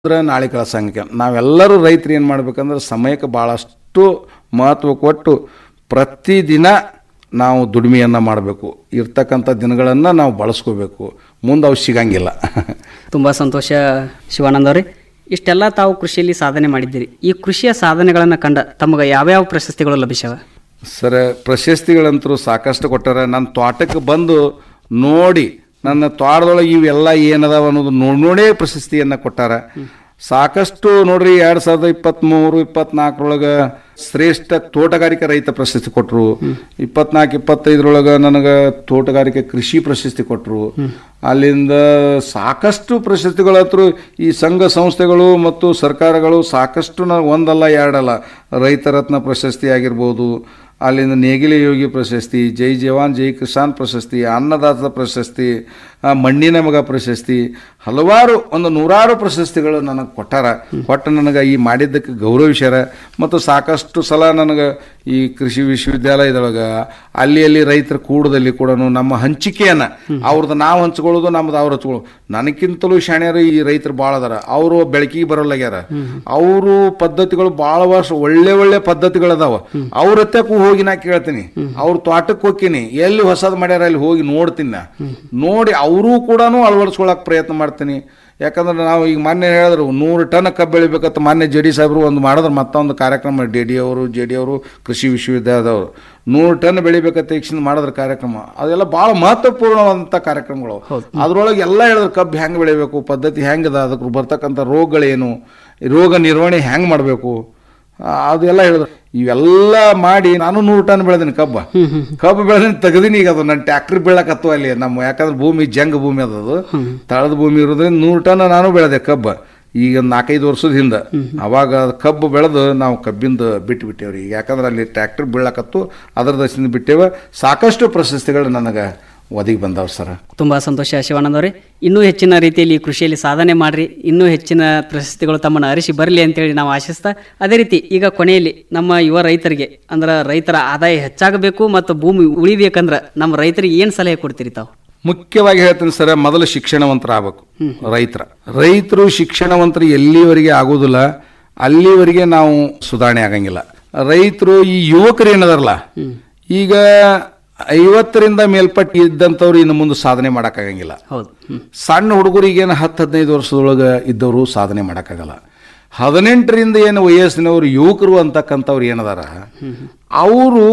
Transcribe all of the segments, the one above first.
ಅಂದ್ರೆ ನಾಳೆ ಕಳ್ಸಂಗೆ ನಾವೆಲ್ಲರೂ ರೈತರು ಏನು ಮಾಡ್ಬೇಕಂದ್ರೆ ಸಮಯಕ್ಕೆ ಭಾಳಷ್ಟು ಮಹತ್ವ ಕೊಟ್ಟು ಪ್ರತಿದಿನ ನಾವು ದುಡಿಮೆಯನ್ನು ಮಾಡಬೇಕು ಇರ್ತಕ್ಕಂಥ ದಿನಗಳನ್ನು ನಾವು ಬಳಸ್ಕೋಬೇಕು ಮುಂದೆ ಅವು ಸಿಗಂಗಿಲ್ಲ ತುಂಬ ಸಂತೋಷ ಶಿವಾನಂದ ಅವರೇ ಇಷ್ಟೆಲ್ಲ ತಾವು ಕೃಷಿಯಲ್ಲಿ ಸಾಧನೆ ಮಾಡಿದ್ದೀರಿ ಈ ಕೃಷಿಯ ಸಾಧನೆಗಳನ್ನು ಕಂಡ ತಮಗೆ ಯಾವ್ಯಾವ ಪ್ರಶಸ್ತಿಗಳು ಲಭಿಸ್ಯಾವ ಸರ ಪ್ರಶಸ್ತಿಗಳಂತರೂ ಸಾಕಷ್ಟು ಕೊಟ್ಟಾರ ನನ್ನ ತೋಟಕ್ಕೆ ಬಂದು ನೋಡಿ ನನ್ನ ತೋಟದೊಳಗೆ ಇವೆಲ್ಲ ಏನದಾವ ಅನ್ನೋದು ನೋಡಿ ನೋಡೇ ಪ್ರಶಸ್ತಿಯನ್ನು ಕೊಟ್ಟಾರ ಸಾಕಷ್ಟು ನೋಡ್ರಿ ಎರಡು ಸಾವಿರದ ಇಪ್ಪತ್ತ್ಮೂರು ಇಪ್ಪತ್ನಾಲ್ಕರೊಳಗೆ ಶ್ರೇಷ್ಠ ತೋಟಗಾರಿಕೆ ರೈತ ಪ್ರಶಸ್ತಿ ಕೊಟ್ಟರು ಇಪ್ಪತ್ನಾಲ್ಕು ಇಪ್ಪತ್ತೈದರೊಳಗೆ ನನಗೆ ತೋಟಗಾರಿಕೆ ಕೃಷಿ ಪ್ರಶಸ್ತಿ ಕೊಟ್ಟರು ಅಲ್ಲಿಂದ ಸಾಕಷ್ಟು ಪ್ರಶಸ್ತಿಗಳ ಹತ್ರ ಈ ಸಂಘ ಸಂಸ್ಥೆಗಳು ಮತ್ತು ಸರ್ಕಾರಗಳು ಸಾಕಷ್ಟು ನ ಒಂದಲ್ಲ ಎರಡಲ್ಲ ರೈತ ರತ್ನ ಪ್ರಶಸ್ತಿ ಆಗಿರ್ಬೋದು ಅಲ್ಲಿಂದ ನೇಗಿಲೆ ಯೋಗಿ ಪ್ರಶಸ್ತಿ ಜೈ ಜವಾನ್ ಜೈ ಕಿಸಾನ್ ಪ್ರಶಸ್ತಿ ಅನ್ನದಾತ ಪ್ರಶಸ್ತಿ ಆ, ಮಣ್ಣಿನ ಮಗ ಪ್ರಶಸ್ತಿ ಹಲವಾರು ಒಂದು ನೂರಾರು ಪ್ರಶಸ್ತಿಗಳು ನನಗೆ ಕೊಟ್ಟಾರ ಕೊಟ್ಟು ನನಗೆ ಈ ಮಾಡಿದ್ದಕ್ಕೆ ಗೌರವಿಸ್ಯಾರ ಮತ್ತು ಸಾಕಷ್ಟು ಸಲ ನನಗೆ ಈ ಕೃಷಿ ವಿಶ್ವವಿದ್ಯಾಲಯದೊಳಗೆ ಅಲ್ಲಿ ಅಲ್ಲಿ ರೈತರ ಕೂಡದಲ್ಲಿ ಕೂಡ ನಮ್ಮ ಹಂಚಿಕೆಯನ್ನು ಅವ್ರದ್ದು ನಾವು ಹಂಚ್ಕೊಳ್ಳೋದು ನಮ್ದು ಅವ್ರು ಹಂಚ್ಕೊಳ್ಳೋದು ನನಗಿಂತಲೂ ಶಾಣ್ಯರು ಈ ರೈತರು ಭಾಳ ಅದಾರ ಅವರು ಬೆಳಕಿಗೆ ಬರೋಲ್ಲಾಗ್ಯಾರ ಅವರು ಪದ್ಧತಿಗಳು ಭಾಳ ವರ್ಷ ಒಳ್ಳೆ ಒಳ್ಳೆ ಪದ್ಧತಿಗಳದಾವ ಅವ್ರ ಹತ್ತಕ್ಕೂ ಹೋಗಿ ನಾ ಕೇಳ್ತೀನಿ ಅವ್ರ ತೋಟಕ್ಕೆ ಹೋಗ್ತೀನಿ ಎಲ್ಲಿ ಹೊಸದು ಮಾಡ್ಯಾರ ಅಲ್ಲಿ ಹೋಗಿ ನೋಡ್ತೀನಿ ನಾ ನೋಡಿ ಅವರೂ ಕೂಡ ಅಳವಡಿಸ್ಕೊಳಕ್ ಪ್ರಯತ್ನ ಮಾಡ್ತೀನಿ ಯಾಕಂದ್ರೆ ನಾವು ಈಗ ಮೊನ್ನೆ ಹೇಳಿದ್ರು ನೂರು ಟನ್ ಕಬ್ಬು ಬೆಳಿಬೇಕಂತ ಮೊನ್ನೆ ಜೆ ಡಿ ಸಾಹೇಬರು ಒಂದು ಮಾಡಿದ್ರೆ ಮತ್ತೊಂದು ಕಾರ್ಯಕ್ರಮ ಡಿ ಡಿ ಅವರು ಜೆ ಡಿ ಅವರು ಕೃಷಿ ವಿಶ್ವವಿದ್ಯಾಲಯದವರು ನೂರು ಟನ್ ಬೆಳಿಬೇಕಂತ ಈಕ್ಷಣ ಮಾಡಿದ್ರ ಕಾರ್ಯಕ್ರಮ ಅದೆಲ್ಲ ಭಾಳ ಮಹತ್ವಪೂರ್ಣವಾದಂಥ ಕಾರ್ಯಕ್ರಮಗಳು ಅದ್ರೊಳಗೆ ಎಲ್ಲ ಹೇಳಿದ್ರು ಕಬ್ಬು ಹೆಂಗೆ ಬೆಳಿಬೇಕು ಪದ್ಧತಿ ಹೆಂಗದ ಅದಕ್ಕೆ ಬರ್ತಕ್ಕಂಥ ರೋಗಗಳೇನು ಈ ರೋಗ ನಿರ್ವಹಣೆ ಹೆಂಗೆ ಮಾಡಬೇಕು ಅದೆಲ್ಲ ಹೇಳಿದ್ರು ಇವೆಲ್ಲ ಮಾಡಿ ನಾನು ನೂರು ಟನ್ ಬೆಳೆದೀನಿ ಕಬ್ಬ ಕಬ್ಬು ಬೆಳೆದಿನಿ ತೆಗ್ದೀನಿ ಈಗ ಅದು ನನ್ನ ಟ್ಯಾಕ್ಟ್ರಿ ಬೀಳಕತ್ತು ಅಲ್ಲಿ ನಮ್ಮ ಯಾಕಂದ್ರೆ ಭೂಮಿ ಜಂಗ್ ಭೂಮಿ ಅದದು ತಳದ ಭೂಮಿ ಇರೋದ್ರಿಂದ ನೂರು ಟನ್ ನಾನು ಬೆಳೆದೆ ಕಬ್ಬ ಈಗ ಒಂದ್ ನಾಲ್ಕೈದು ವರ್ಷದ ಹಿಂದೆ ಅವಾಗ ಕಬ್ಬು ಬೆಳೆದು ನಾವು ಕಬ್ಬಿಂದ ಬಿಟ್ಟು ಬಿಟ್ಟೇವ್ರಿ ಈಗ ಯಾಕಂದ್ರೆ ಅಲ್ಲಿ ಟ್ಯಾಕ್ಟ್ರಿ ಬೀಳಕತ್ತು ಅದ್ರ ದಶದಿಂದ ಬಿಟ್ಟೇವ ಸಾಕಷ್ಟು ಪ್ರಶಸ್ತಿಗಳು ನನಗೆ ಒದಗಿ ಬಂದವ ಸರ್ ತುಂಬ ಸಂತೋಷ ಶಿವಾನಂದ ಅವರೇ ಇನ್ನೂ ಹೆಚ್ಚಿನ ರೀತಿಯಲ್ಲಿ ಈ ಕೃಷಿಯಲ್ಲಿ ಸಾಧನೆ ಮಾಡಿರಿ ಇನ್ನೂ ಹೆಚ್ಚಿನ ಪ್ರಶಸ್ತಿಗಳು ತಮ್ಮನ್ನು ಅರಿಸಿ ಬರಲಿ ಅಂತೇಳಿ ನಾವು ಆಶಿಸ್ತಾ ಅದೇ ರೀತಿ ಈಗ ಕೊನೆಯಲ್ಲಿ ನಮ್ಮ ಯುವ ರೈತರಿಗೆ ಅಂದ್ರೆ ರೈತರ ಆದಾಯ ಹೆಚ್ಚಾಗಬೇಕು ಮತ್ತು ಭೂಮಿ ಉಳಿಬೇಕಂದ್ರೆ ನಮ್ಮ ರೈತರಿಗೆ ಏನು ಸಲಹೆ ಕೊಡ್ತೀರಿ ತಾವು ಮುಖ್ಯವಾಗಿ ಹೇಳ್ತೀನಿ ಸರ್ ಮೊದಲು ಶಿಕ್ಷಣವಂತರ ಆಗ್ಬೇಕು ರೈತರ ರೈತರು ಶಿಕ್ಷಣವಂತರು ಎಲ್ಲಿವರೆಗೆ ಆಗೋದಿಲ್ಲ ಅಲ್ಲಿವರೆಗೆ ನಾವು ಸುಧಾರಣೆ ಆಗಂಗಿಲ್ಲ ರೈತರು ಈ ಯುವಕರು ಏನದಾರಲ್ಲ ಈಗ ಐವತ್ತರಿಂದ ಮೇಲ್ಪಟ್ಟು ಇದ್ದಂಥವ್ರು ಇನ್ನು ಮುಂದೆ ಸಾಧನೆ ಮಾಡೋಕ್ಕಾಗಂಗಿಲ್ಲ ಹೌದು ಹ್ಮ್. ಸಣ್ಣ ಹುಡುಗರಿಗೇನು ಹತ್ತು ಹದಿನೈದು ವರ್ಷದೊಳಗೆ ಇದ್ದವರು ಸಾಧನೆ ಮಾಡೋಕ್ಕಾಗಲ್ಲ ಹದಿನೆಂಟರಿಂದ ಏನು ವಯಸ್ಸಿನವರು ಯುವಕರು ಅಂತಕ್ಕಂಥವ್ರು ಏನದಾರ ಅವರು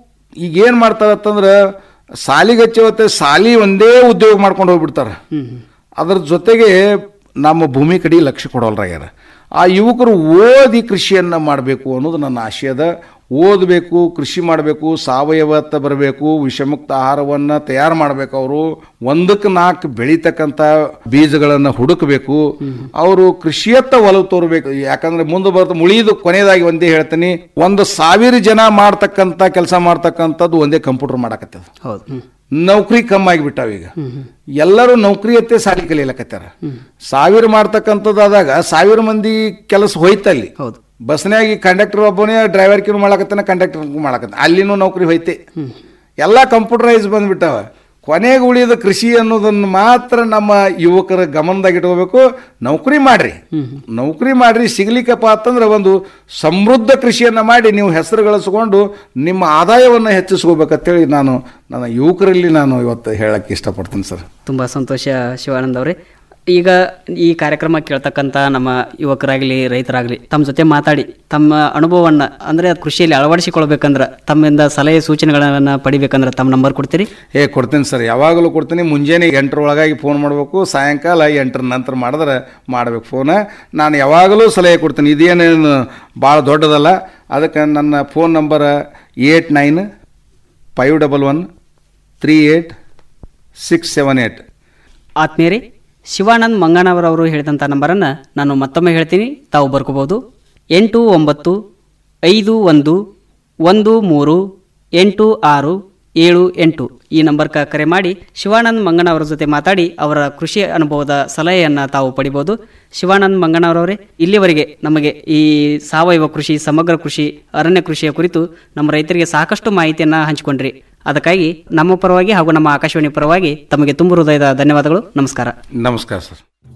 ಈಗೇನು ಮಾಡ್ತಾರತ್ತಂದ್ರೆ ಸಾಲಿಗೆ ಹಚ್ಚವತ್ತೆ ಸಾಲಿ ಒಂದೇ ಉದ್ಯೋಗ ಮಾಡ್ಕೊಂಡು ಹೋಗ್ಬಿಡ್ತಾರೆ ಅದ್ರ ಜೊತೆಗೆ ನಮ್ಮ ಭೂಮಿ ಕಡೆ ಲಕ್ಷ್ಯ ಕೊಡೋಲ್ರಾಗ್ಯಾರ ಆ ಯುವಕರು ಓದಿ ಕೃಷಿಯನ್ನು ಮಾಡಬೇಕು ಅನ್ನೋದು ನನ್ನ ಆಶಯದ ಓದಬೇಕು ಕೃಷಿ ಮಾಡಬೇಕು ಸಾವಯವತ್ತ ಬರಬೇಕು ವಿಷಮುಕ್ತ ಆಹಾರವನ್ನು ತಯಾರು ಮಾಡಬೇಕು ಅವರು ಒಂದಕ್ಕೆ ನಾಲ್ಕು ಬೆಳೀತಕ್ಕಂಥ ಬೀಜಗಳನ್ನು ಹುಡುಕಬೇಕು ಅವರು ಕೃಷಿಯತ್ತ ಒಲವು ತೋರಬೇಕು ಯಾಕಂದ್ರೆ ಮುಂದೆ ಬರ್ತ ಮುಳಿದು ಕೊನೆಯದಾಗಿ ಒಂದೇ ಹೇಳ್ತೀನಿ ಒಂದು ಸಾವಿರ ಜನ ಮಾಡ್ತಕ್ಕಂಥ ಕೆಲಸ ಮಾಡ್ತಕ್ಕಂಥದ್ದು ಒಂದೇ ಕಂಪ್ಯೂಟರ್ ಮಾಡಕತ್ತದ ಹೌದು ಹ್ಮ್. ನೌಕರಿ ಕಮ್ಮಿ ಆಗಿಬಿಟ್ಟಾವ ಈಗ ಎಲ್ಲರೂ ನೌಕರಿಯತ್ತೆ ಸಾಲಿ ಕಲಿಯಲಕತ್ತಾರ ಸಾವಿರ ಮಾಡ್ತಕ್ಕಂಥದ್ದಾದಾಗ ಸಾವಿರ ಮಂದಿ ಕೆಲಸ ಹೋಯ್ತಲ್ಲಿ ಹೌದು ಬಸ್ನಾಗಿ ಕಂಡಕ್ಟರ್ ಒಬ್ಬನೇ ಡ್ರೈವರ್ ಕಿರು ಮಾಡಕತ್ತಾನ ಕಂಡಕ್ಟರ್ ಮಾಡಕತ್ತಾನ ಅಲ್ಲಿನೂ ನೌಕರಿ ಹೋಯ್ತೆ ಎಲ್ಲ ಕಂಪ್ಯೂಟರೈಸ್ ಬಂದ್ಬಿಟ್ಟಾವ ಕೊನೆಗೆ ಉಳಿದ ಕೃಷಿ ಅನ್ನೋದನ್ನು ಮಾತ್ರ ನಮ್ಮ ಯುವಕರ ಗಮನದಾಗ ಇಟ್ಕೋಬೇಕು ನೌಕರಿ ಮಾಡ್ರಿ ನೌಕರಿ ಮಾಡ್ರಿ ಸಿಗ್ಲಿಕ್ಕಪ್ಪ ಅಂತಂದ್ರೆ ಒಂದು ಸಮೃದ್ಧ ಕೃಷಿಯನ್ನ ಮಾಡಿ ನೀವು ಹೆಸರು ಗಳಿಸ್ಕೊಂಡು ನಿಮ್ಮ ಆದಾಯವನ್ನು ಹೆಚ್ಚಿಸ್ಕೋಬೇಕಂತೇಳಿ ನಾನು ನನ್ನ ಯುವಕರಲ್ಲಿ ನಾನು ಇವತ್ತು ಹೇಳಕ್ಕೆ ಇಷ್ಟಪಡ್ತೀನಿ ಸರ್ ತುಂಬ ಸಂತೋಷ ಶಿವಾನಂದ ಅವರೇ ಈಗ ಈ ಕಾರ್ಯಕ್ರಮ ಕೇಳ್ತಕ್ಕಂಥ ನಮ್ಮ ಯುವಕರಾಗಲಿ ರೈತರಾಗಲಿ ತಮ್ಮ ಜೊತೆ ಮಾತಾಡಿ ತಮ್ಮ ಅನುಭವವನ್ನು ಅಂದರೆ ಕೃಷಿಯಲ್ಲಿ ಅಳವಡಿಸಿಕೊಳ್ಬೇಕಂದ್ರೆ ತಮ್ಮಿಂದ ಸಲಹೆ ಸೂಚನೆಗಳನ್ನು ಪಡಿಬೇಕಂದ್ರೆ ತಮ್ಮ ನಂಬರ್ ಕೊಡ್ತೀರಿ ಏ ಕೊಡ್ತೀನಿ ಸರ್ ಯಾವಾಗಲೂ ಕೊಡ್ತೀನಿ ಮುಂಜಾನೆ ಎಂಟರೊಳಗಾಗಿ ಫೋನ್ ಮಾಡಬೇಕು ಸಾಯಂಕಾಲ ಎಂಟರ ನಂತರ ಮಾಡಿದ್ರೆ ಮಾಡ್ಬೇಕು ಫೋನ ನಾನು ಯಾವಾಗಲೂ ಸಲಹೆ ಕೊಡ್ತೀನಿ ಇದೇನೇನು ಭಾಳ ದೊಡ್ಡದಲ್ಲ ಅದಕ್ಕೆ ನನ್ನ phone number eight nine five double one three eight six seven eight ಆತ್ಮೀಯರೇ ಶಿವಾನಂದ್ ಮಂಗನವರವರು ಹೇಳಿದಂಥ ನಂಬರನ್ನು ನಾನು ಮತ್ತೊಮ್ಮೆ ಹೇಳ್ತೀನಿ ತಾವು ಬರ್ಕೋಬೋದು ಎಂಟು ಒಂಬತ್ತು ಐದು ಒಂದು ಒಂದು ಮೂರು ಎಂಟು ಆರು ಏಳು ಎಂಟು ಈ ನಂಬರ್ಗೆ ಕರೆ ಮಾಡಿ ಶಿವಾನಂದ್ ಮಂಗನವರ ಜೊತೆ ಮಾತಾಡಿ ಅವರ ಕೃಷಿ ಅನುಭವದ ಸಲಹೆಯನ್ನು ತಾವು ಪಡಿಬೋದು ಶಿವಾನಂದ್ ಮಂಗನವರವರೇ ಇಲ್ಲಿವರೆಗೆ ನಮಗೆ ಈ ಸಾವಯವ ಕೃಷಿ ಸಮಗ್ರ ಕೃಷಿ ಅರಣ್ಯ ಕೃಷಿಯ ಕುರಿತು ನಮ್ಮ ರೈತರಿಗೆ ಸಾಕಷ್ಟು ಮಾಹಿತಿಯನ್ನು ಹಂಚಿಕೊಂಡ್ರಿ ಅದಕ್ಕಾಗಿ ನಮ್ಮ ಪರವಾಗಿ ಹಾಗೂ ನಮ್ಮ ಆಕಾಶವಾಣಿ ಪರವಾಗಿ ತಮಗೆ ತುಂಬ ಹೃದಯದ ಧನ್ಯವಾದಗಳು ನಮಸ್ಕಾರ ನಮಸ್ಕಾರ ಸರ್